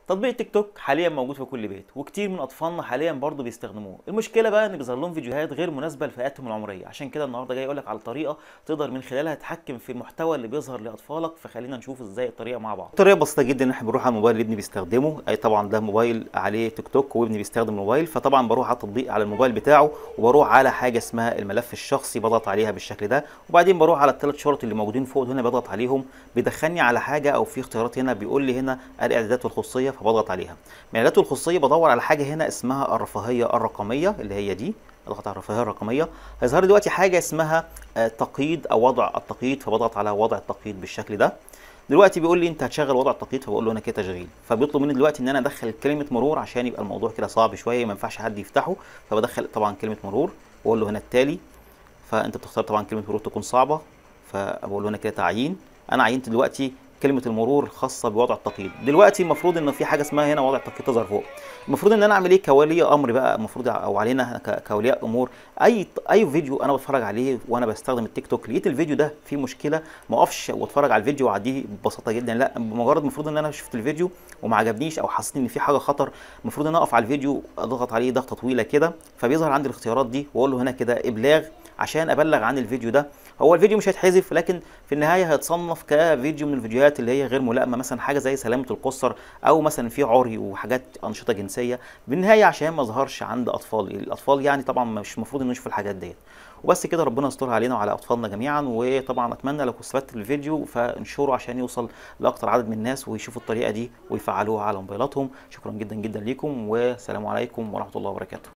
تطبيق تيك توك حاليا موجود في كل بيت وكتير من اطفالنا حاليا برضه بيستخدموه المشكله بقى ان بيظهر لهم فيديوهات غير مناسبه لفئاتهم العمريه عشان كده النهارده جاي اقول لك على طريقه تقدر من خلالها تتحكم في المحتوى اللي بيظهر لاطفالك فخلينا نشوف ازاي الطريقه مع بعض طريقه بسيطه جدا ان احنا بنروح على الموبايل اللي ابني بيستخدمه اي طبعا ده موبايل عليه تيك توك وابني بيستخدم الموبايل فطبعا بروح على التطبيق على الموبايل بتاعه وبروح على حاجه اسمها الملف الشخصي بضغط عليها بالشكل ده وبعدين بروح على الثلاث شرط اللي موجودين فوق هنا بضغط عليهم بيدخلني على حاجه او في اختيارات هنا بيقول لي هنا الاعدادات والخصوصيه فبضغط عليها من الاعدادات الخصوصيه بدور على حاجه هنا اسمها الرفاهيه الرقميه اللي هي دي اضغط على الرفاهيه الرقميه هيظهر لي دلوقتي حاجه اسمها آه، تقييد او وضع التقييد فبضغط على وضع التقييد بالشكل ده دلوقتي بيقول لي انت هتشغل وضع التقييد فبقول له انا كده تشغيل فبيطلب مني دلوقتي ان انا ادخل كلمه مرور عشان يبقى الموضوع كده صعب شويه ما ينفعش حد يفتحه فبدخل طبعا كلمه مرور واقول له هنا التالي فانت بتختار طبعا كلمه مرور تكون صعبه فبقول له هنا كده تعيين انا عينت دلوقتي كلمه المرور الخاصه بوضع التقييد دلوقتي المفروض ان في حاجه اسمها هنا وضع التقييد تظهر فوق المفروض ان انا اعمل ايه كولي امر بقى المفروض او علينا ك- كاولياء امور اي اي فيديو انا بتفرج عليه وانا بستخدم التيك توك لقيت الفيديو ده فيه مشكله ما اقفش واتفرج على الفيديو واعديه ببساطه جدا لا بمجرد المفروض ان انا شفت الفيديو وما عجبنيش او حسيت ان في حاجه خطر المفروض ان انا اقف على الفيديو اضغط عليه ضغطه طويله كده فبيظهر عندي الاختيارات دي واقول له هنا كده ابلاغ عشان ابلغ عن الفيديو ده هو الفيديو مش هيتحذف لكن في النهايه هيتصنف كفيديو من الفيديوهات اللي هي غير ملائمه مثلا حاجه زي سلامه القصر او مثلا في عري وحاجات انشطه جنسيه بالنهايه عشان ما يظهرش عند اطفال الاطفال يعني طبعا مش المفروض انه يشوفوا الحاجات ديت وبس كده ربنا يسترها علينا وعلى اطفالنا جميعا وطبعا اتمنى لو استفدت الفيديو فانشره عشان يوصل لاكتر عدد من الناس ويشوفوا الطريقه دي ويفعلوها على موبايلاتهم شكرا جدا جدا ليكم والسلام عليكم ورحمه الله وبركاته